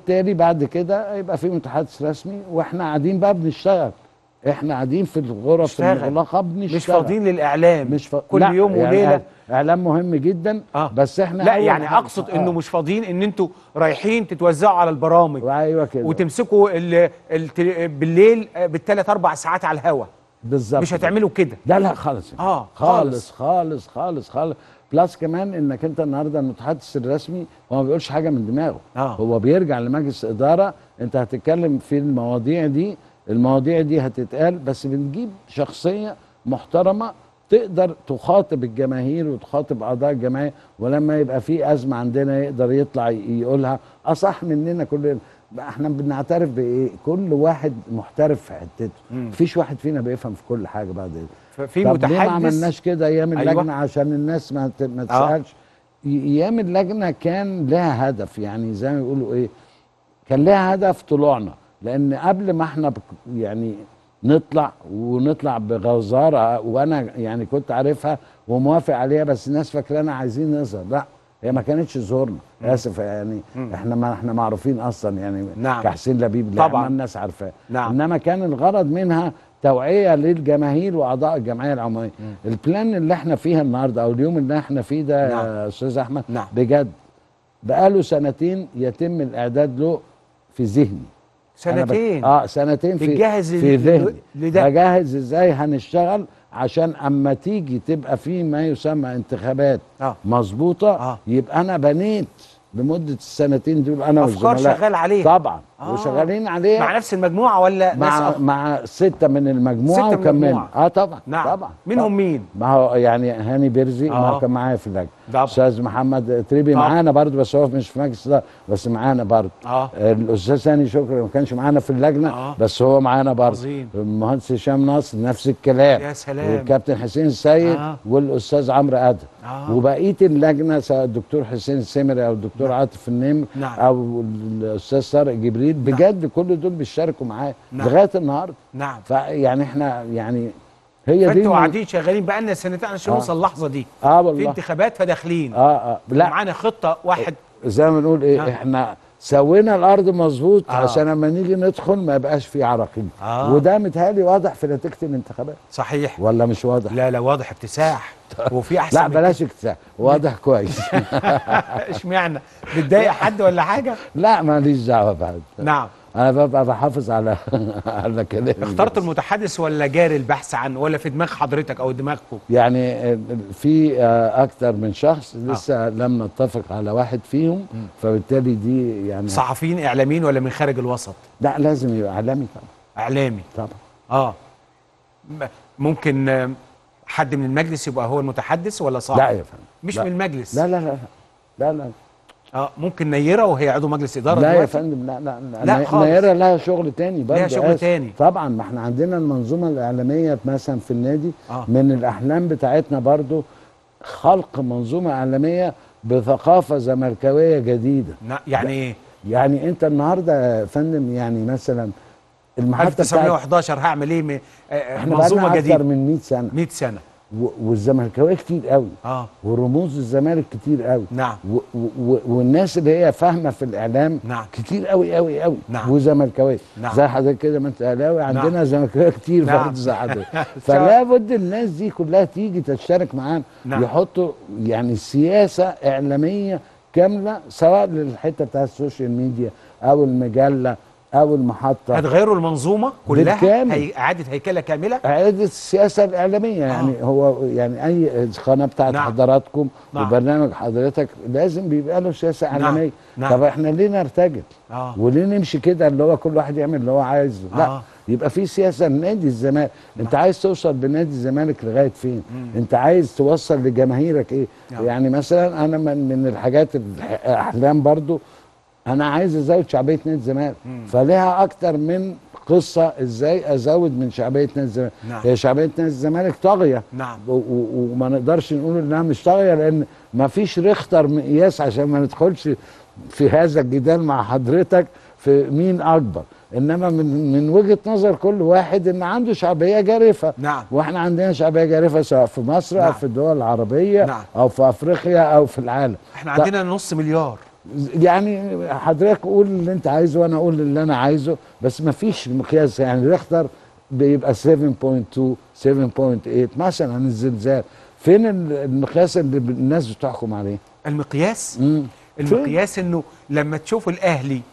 وبالتالي بعد كده يبقى في متحدث رسمي واحنا قاعدين بقى بنشتغل احنا قاعدين في الغرف نشتغل. المغلقه بنشتغل مش فاضيين للاعلام مش ف... كل لا، يوم يعني وليله اعلام مهم جدا آه. بس احنا لا أول يعني حاجة- اقصد انه آه. مش فاضيين ان انتوا رايحين تتوزعوا على البرامج ايوه كده وتمسكوا ال ال بالليل بالثلاث اربع ساعات على الهوا بالظبط مش هتعملوا كده لا لا خالص آه، خالص خالص خالص خالص بلس كمان انك انت النهارده المتحدث الرسمي هو ما بيقولش حاجه من دماغه آه. هو بيرجع لمجلس اداره انت هتتكلم في المواضيع دي المواضيع دي هتتقال بس بنجيب شخصيه محترمه تقدر تخاطب الجماهير وتخاطب اعضاء الجمعيه ولما يبقى في ازمه عندنا يقدر يطلع يقولها اصح مننا كلنا احنا بنعترف بايه كل واحد محترف في حتته مفيش واحد فينا بيفهم في كل حاجه بعد كده في طب ليه ما متحدث عملناش كده ايام أيوة. اللجنه عشان الناس ما ت- ما تسالش ي- ايام اللجنه كان لها هدف يعني زي ما يقولوا ايه كان لها هدف طلوعنا لان قبل ما احنا بك- يعني نطلع ونطلع بغزاره وانا يعني كنت عارفها وموافق عليها بس الناس فاكرانا عايزين نظهر لا هي ما كانتش ظهورنا اسف يعني احنا ما احنا معروفين اصلا يعني نعم. كحسين لبيب لا طبعاً. ما الناس عارفاه نعم. انما كان الغرض منها توعيه للجماهير واعضاء الجمعيه العموميه البلان اللي احنا فيها النهارده او اليوم اللي احنا فيه ده نعم. يا استاذ احمد نعم. بجد بقاله سنتين يتم الاعداد له في ذهني أنا بك- سنتين اه سنتين في بتجهز في ل- ذهني لده. بجهز ازاي هنشتغل عشان اما تيجي تبقى في ما يسمى انتخابات آه. مظبوطه آه. يبقى انا بنيت لمده السنتين دول انا أفكار والزملاء شغال عليها. طبعا آه. وشغالين عليها مع نفس المجموعه ولا ناس مع أخ... مع ستة من المجموعة ستة من وكملنا المجموعة. اه طبعا نعم طبعا منهم طبعا. مين ما هو يعني هاني بيرزي ما آه. هو كان معايا في اللجنة طبعا. استاذ محمد تريبي طبعا. معانا برضه بس هو مش في مجلس الإدارة، بس معانا برضه اه الاستاذ هاني شكري ما كانش معانا في اللجنه آه. بس هو معانا برضه عظيم. المهندس هشام ناصر نفس الكلام يا سلام. والكابتن حسين السيد آه. والاستاذ عمرو ادم آه. وبقيه اللجنه سواء الدكتور حسين السمري او الدكتور عاطف النمر نعم. او الاستاذ طارق جبريل بجد كل دول بيشاركوا معايا نعم. لغايه النهارده نعم فيعني احنا يعني هي دي فانتوا من- قاعدين شغالين بقالنا سنتين عشان آه. نوصل اللحظه دي اه في والله انتخابات فداخلين اه اه لا معانا خطه واحد زي ما بنقول ايه آه. احنا سوينا الارض مظبوط آه. عشان لما نيجي ندخل ما يبقاش في عراقيل آه. وده متهيألي واضح في نتيجه الانتخابات صحيح ولا مش واضح لا لا واضح اكتساح وفي احسن لا من بلاش اكتساح واضح كويس كده. اشمعنى بتضايق حد ولا حاجه لا ماليش دعوه بحد نعم انا ببقى بحافظ على على كلامي اخترت بس. المتحدث ولا جاري البحث عنه ولا في دماغ حضرتك او دماغكم يعني آه، في آه، اكتر من شخص لسه لم نتفق على واحد فيهم فبالتالي دي يعني صحفيين اعلاميين ولا من خارج الوسط لا لازم يبقى اعلامي طبعا اعلامي طبعا اه م- ممكن آه، حد من المجلس يبقى هو المتحدث ولا صعب لا يا فندم مش لا. من المجلس لا لا لا لا لا اه ممكن نيره وهي عضو مجلس اداره لا يا دلوقتي؟ فندم لا لا لا, لا لا خالص. نيرة لها شغل تاني برضه لها شغل آسف. تاني. طبعا ما احنا عندنا المنظومه الاعلاميه مثلا في النادي آه. من الاحلام بتاعتنا برضه خلق منظومه اعلاميه بثقافه زملكاويه جديده نا- يعني ايه يعني انت النهارده يا فندم يعني مثلا المحطه بتاعت 1911 هعمل ايه م- آه، احنا منظومه بقالنا جديده اكتر من 100 سنه 100 سنه و- والزملكاويه كتير قوي اه ورموز الزمالك كتير قوي نعم و و والناس اللي هي فاهمه في الاعلام نعم. كتير قوي قوي قوي نعم. وزملكاويه نعم. زي حضرتك كده ما انت اهلاوي عندنا نعم. زملكاويه كتير نعم. برضه زي حضرتك فلا بد الناس دي كلها تيجي تشترك معانا نعم. يحطوا يعني سياسه اعلاميه كامله سواء للحته بتاعت السوشيال ميديا او المجله او المحطه هتغيروا المنظومه كلها بالكامل. هي اعاده هيكله كامله إعادة السياسة الإعلامية يعني هو يعني أي قناة بتاعت نعم. حضراتكم نعم. وبرنامج حضرتك لازم بيبقى له سياسة نعم. إعلامية نعم. طب إحنا ليه نرتجل؟ اه وليه نمشي كده اللي هو كل واحد يعمل اللي هو عايزه؟ لا آه. يبقى في سياسة لنادي الزمالك انت عايز توصل بنادي الزمالك لغاية فين انت عايز توصل لجماهيرك ايه نعم. يعني مثلا انا من, من الحاجات الاحلام برضو انا عايز ازود شعبيه نادي الزمالك فليها اكتر من قصه ازاي ازود من شعبيه نادي الزمالك نعم. هي شعبيه نادي الزمالك طاغيه نعم و- و- وما نقدرش نقول انها مش طاغيه لان ما فيش ريختر مقياس عشان ما ندخلش في هذا الجدال مع حضرتك في مين اكبر انما من من وجهه نظر كل واحد ان عنده شعبيه جارفه نعم. واحنا عندنا شعبيه جارفه سواء في مصر نعم. او في الدول العربيه نعم. او في افريقيا او في العالم احنا ط- عندنا نص مليار يعني حضرتك قول اللي انت عايزه وانا اقول اللي انا عايزه بس ما فيش مقياس يعني ريختر بيبقى 7.2 7.8 مثلا عن الزلزال فين ال- المقياس اللي الناس بتحكم عليه المقياس مم. المقياس انه لما تشوف الاهلي